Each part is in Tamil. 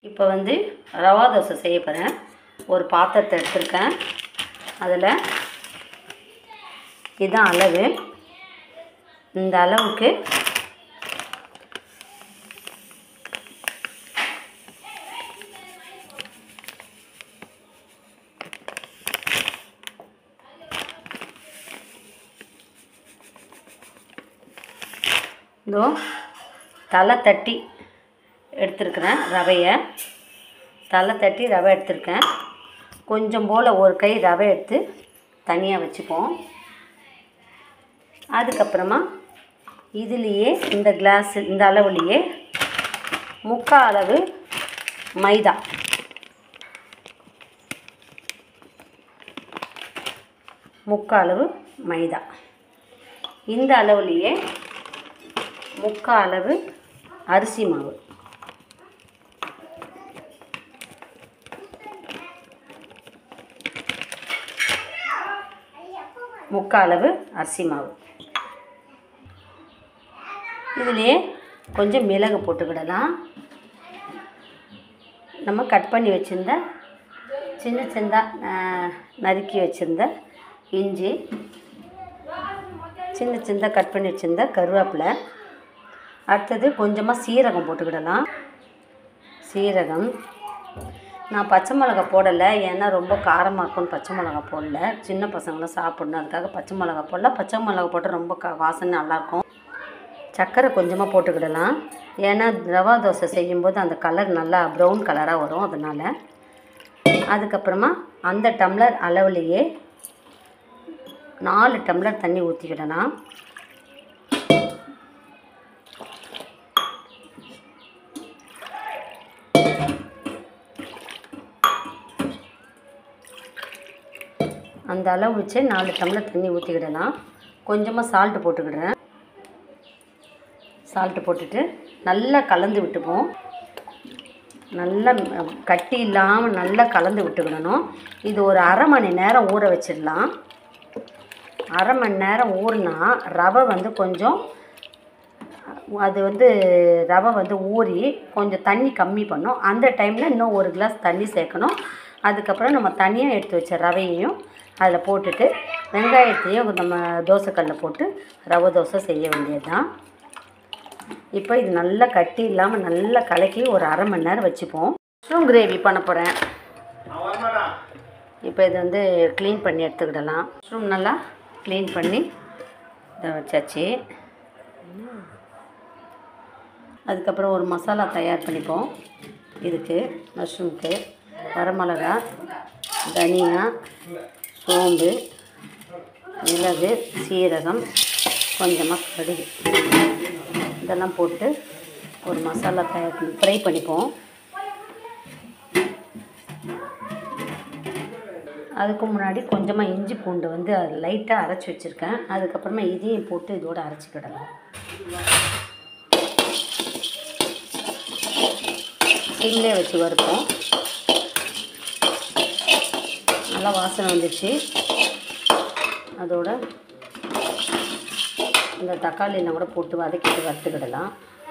இப்போ வந்து ரவா தோசை செய்ய போகிறேன் ஒரு பாத்திரத்தை எடுத்திருக்கேன் அதில் இதுதான் அளவு இந்த அளவுக்கு இதோ தலை தட்டி எடுத்துருக்கிறேன் ரவையை தலை தட்டி ரவை எடுத்திருக்கேன் கொஞ்சம் போல் ஒரு கை ரவை எடுத்து தனியாக வச்சுப்போம் அதுக்கப்புறமா இதுலேயே இந்த கிளாஸ் இந்த அளவுலேயே முக்கால் அளவு மைதா முக்கால் அளவு மைதா இந்த அளவுலேயே முக்கால் அளவு அரிசி மாவு முக்கால் அளவு அரிசி மாவு இதுலேயே கொஞ்சம் மிளகு போட்டுக்கிடலாம் நம்ம கட் பண்ணி வச்சுருந்த சின்ன சின்னதாக நறுக்கி வச்சுருந்த இஞ்சி சின்ன சின்னதாக கட் பண்ணி வச்சுருந்த கருவேப்பிலை அடுத்தது கொஞ்சமாக சீரகம் போட்டுக்கிடலாம் சீரகம் நான் பச்சை மிளகா போடலை ஏன்னா ரொம்ப காரமாக இருக்கும்னு பச்சை மிளகா போடல சின்ன பசங்களாம் சாப்பிடணும் அதுக்காக பச்சை மிளகா போடல பச்சை மிளகா போட்டு ரொம்ப க வாசனை நல்லாயிருக்கும் சர்க்கரை கொஞ்சமாக போட்டுக்கிடலாம் ஏன்னா ரவா தோசை செய்யும்போது அந்த கலர் நல்லா ப்ரௌன் கலராக வரும் அதனால் அதுக்கப்புறமா அந்த டம்ளர் அளவுலேயே நாலு டம்ளர் தண்ணி ஊற்றிக்கிடலாம் அந்த அளவு வச்சு நாலு டம்ளர் தண்ணி ஊற்றிக்கிடலாம் கொஞ்சமாக சால்ட்டு போட்டுக்கிடுறேன் சால்ட்டு போட்டுட்டு நல்லா கலந்து விட்டுப்போம் நல்லா ம், கட்டி இல்லாமல் நல்லா கலந்து விட்டுக்கிடணும் இது ஒரு அரை மணி நேரம் ஊற வச்சிடலாம் அரை மணி நேரம் ஊறினா ரவை வந்து கொஞ்சம் அது வந்து ரவை வந்து ஊறி கொஞ்சம் தண்ணி கம்மி பண்ணும் அந்த டைமில் இன்னும் ஒரு கிளாஸ் தண்ணி சேர்க்கணும் அதுக்கப்புறம் நம்ம தனியாக எடுத்து வச்ச ரவையையும் அதில் போட்டுட்டு வெங்காயத்தையும் நம்ம தோசைக்கல்லில் போட்டு ரவை தோசை செய்ய வேண்டியது தான் இப்போ இது நல்லா கட்டி இல்லாமல் நல்லா கலக்கி ஒரு அரை மணி நேரம் வச்சுப்போம் மஷ்ரூம் கிரேவி பண்ண போகிறேன் இப்போ இது வந்து க்ளீன் பண்ணி எடுத்துக்கிடலாம் மஷ்ரூம் நல்லா க்ளீன் பண்ணி இதை வச்சாச்சு அதுக்கப்புறம் ஒரு மசாலா தயார் பண்ணிப்போம் இதுக்கு மஷ்ரூம்க்கு வரமிளகா தனியா சோம்பு மிளகு சீரகம் கொஞ்சமாக கடுகு இதெல்லாம் போட்டு ஒரு மசாலா தயார் பண்ணி ஃப்ரை பண்ணிப்போம் அதுக்கு முன்னாடி கொஞ்சமாக இஞ்சி பூண்டு வந்து அது லைட்டாக அரைச்சி வச்சுருக்கேன் அதுக்கப்புறமா இதையும் போட்டு இதோட அரைச்சிக்கிடலாம் சிம்லே வச்சு வறுப்போம் நல்லா வாசனை வந்துச்சு அதோட இந்த தக்காளியெல்லாம் கூட போட்டு வதக்கிட்டு வறுத்துக்கிடலாம்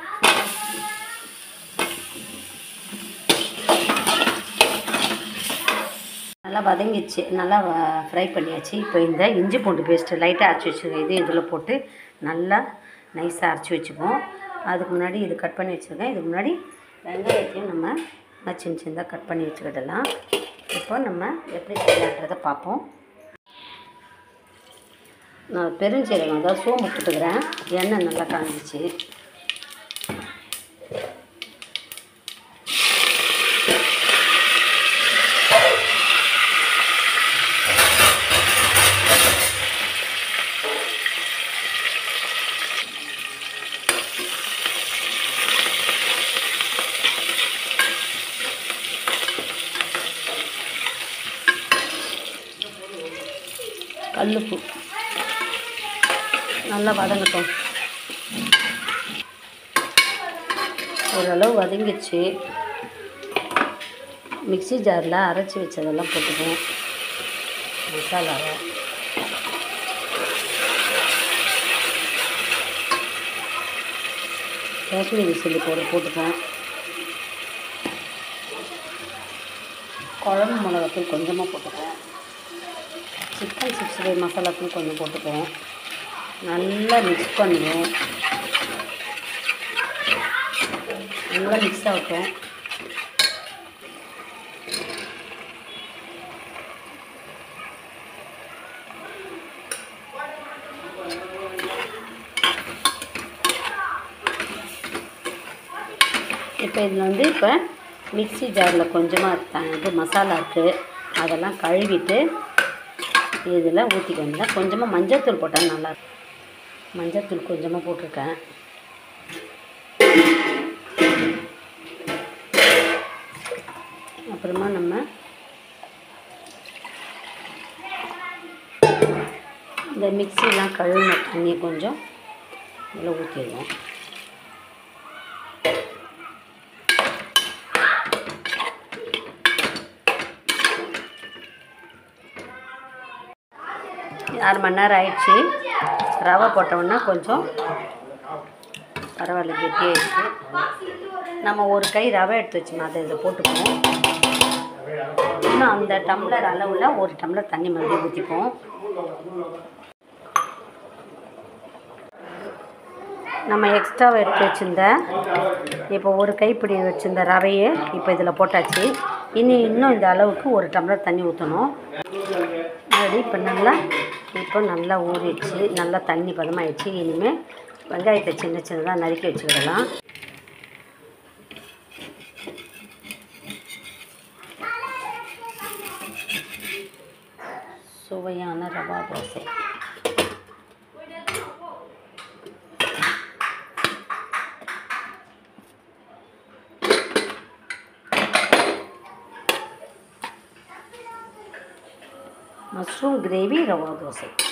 நல்லா வதங்கிச்சு நல்லா ஃப்ரை பண்ணியாச்சு இப்போ இந்த இஞ்சி பூண்டு பேஸ்ட்டு லைட்டாக அரைச்சி வச்சுருக்கேன் இது இதில் போட்டு நல்லா நைஸாக அரைச்சி வச்சுப்போம் அதுக்கு முன்னாடி இது கட் பண்ணி வச்சுருக்கேன் இதுக்கு முன்னாடி வெங்காயத்தையும் நம்ம நல்லா சின்ன சின்னதாக கட் பண்ணி வச்சுக்கிடலாம் இப்போ நம்ம எப்படி செய்யலான்றதை பார்ப்போம் நான் பெருஞ்சீரகம் அதாவது சோம்பு போட்டுக்கிறேன் எண்ணெய் நல்லா காஞ்சிச்சு கல்லுப்பு நல்லா வதங்கட்டும் ஓரளவு வதங்கிச்சு மிக்ஸி ஜாரில் அரைச்சி வச்சதெல்லாம் போட்டுப்போம் மசாலாவை காஷ்மீரி சில்லி பவுடர் போட்டுப்பேன் குழம்பு மிளகாத்தூள் கொஞ்சமாக போட்டுப்போம் சிக்கன் சிக்ஸ்டி ஃபைவ் மசாலாத்தூள் கொஞ்சம் போட்டுப்போம் நல்லா மிக்ஸ் பண்ணுவோம் நல்லா மிக்ஸ் ஆகட்டும் இப்போ இதில் வந்து இப்போ மிக்ஸி ஜாரில் கொஞ்சமாக த- இது மசாலா இருக்குது அதெல்லாம் கழுவிட்டு இதில் ஊற்றிக்க வேண்டியதான் கொஞ்சமாக மஞ்சள்தூள் போட்டால் நல்லாயிருக்கும் மஞ்சள்தூள் கொஞ்சமாக போட்டிருக்கேன் அப்புறமா நம்ம இந்த மிக்ஸிலாம் கழுவின தண்ணி கொஞ்சம் இதில் ஊற்றிடுவோம் அரை மணி நேரம் ஆயிடுச்சு ரவை போட்டோம்னா கொஞ்சம் பரவாயில்ல கெட்டியாயிடுச்சு நம்ம ஒரு கை ரவை எடுத்து வச்சோம்னா அதை இதை போட்டுப்போம் இன்னும் அந்த டம்ளர் அளவில் ஒரு டம்ளர் தண்ணி மறுபடியும் ஊற்றிப்போம் நம்ம எக்ஸ்ட்ராவை எடுத்து வச்சுருந்த இப்போ ஒரு கைப்பிடி வச்சுருந்த ரவையை இப்போ இதில் போட்டாச்சு இனி இன்னும் இந்த அளவுக்கு ஒரு டம்ளர் தண்ணி ஊற்றணும் மறுபடி இப்போ நல்லா இப்போ நல்லா ஊறிடுச்சு நல்லா தண்ணி பதமாயிடுச்சு இனிமேல் வெங்காயத்தை சின்ன சின்னதாக நறுக்கி வச்சுக்கிடலாம் சுவையான ரவா தோசை மஷ்ரூம் கிரேவி ரவா தோசை